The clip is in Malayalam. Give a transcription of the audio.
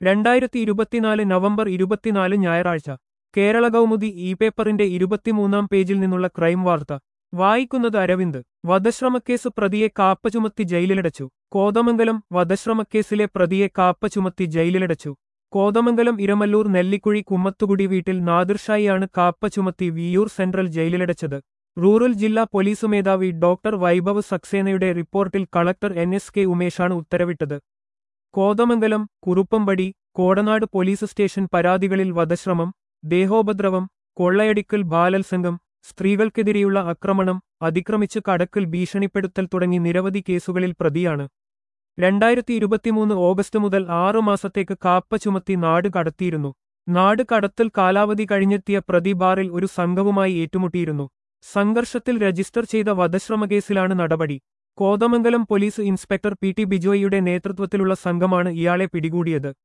രണ്ടായിരത്തി ഇരുപത്തിനാല് നവംബർ ഇരുപത്തിനാല് ഞായറാഴ്ച കേരള കൗമുദി ഇ പേപ്പറിന്റെ ഇരുപത്തിമൂന്നാം പേജിൽ നിന്നുള്ള ക്രൈം വാർത്ത വായിക്കുന്നത് അരവിന്ദ് വധശ്രമക്കേസ് പ്രതിയെ കാപ്പ ചുമത്തി ജയിലിലടച്ചു കോതമംഗലം വധശ്രമക്കേസിലെ പ്രതിയെ കാപ്പ ചുമത്തി ജയിലിലടച്ചു കോതമംഗലം ഇരമല്ലൂർ നെല്ലിക്കുഴി കുമ്മത്തുകുടി വീട്ടിൽ നാദിർഷായിയാണ് കാപ്പ ചുമത്തി വിയൂർ സെൻട്രൽ ജയിലിലടച്ചത് റൂറൽ ജില്ലാ പോലീസ് മേധാവി ഡോക്ടർ വൈഭവ് സക്സേനയുടെ റിപ്പോർട്ടിൽ കളക്ടർ എൻ എസ് കെ ഉമേഷാണ് ഉത്തരവിട്ടത് കോതമംഗലം കുറുപ്പമ്പടി കോടനാട് പോലീസ് സ്റ്റേഷൻ പരാതികളിൽ വധശ്രമം ദേഹോപദ്രവം കൊള്ളയടിക്കൽ ബാലത്സംഗം സ്ത്രീകൾക്കെതിരെയുള്ള ആക്രമണം അതിക്രമിച്ച് കടക്കൽ ഭീഷണിപ്പെടുത്തൽ തുടങ്ങി നിരവധി കേസുകളിൽ പ്രതിയാണ് രണ്ടായിരത്തി ഇരുപത്തിമൂന്ന് ഓഗസ്റ്റ് മുതൽ ആറു മാസത്തേക്ക് കാപ്പ ചുമത്തി നാട് കടത്തിയിരുന്നു നാട് കടത്തൽ കാലാവധി കഴിഞ്ഞെത്തിയ പ്രതി ബാറിൽ ഒരു സംഘവുമായി ഏറ്റുമുട്ടിയിരുന്നു സംഘർഷത്തിൽ രജിസ്റ്റർ ചെയ്ത വധശ്രമക്കേസിലാണ് നടപടി Kothamangalam police inspector P T ബിജോയിയുടെ നേതൃത്വത്തിലുള്ള സംഘമാണ് ഇയാളെ പിടികൂടിയത്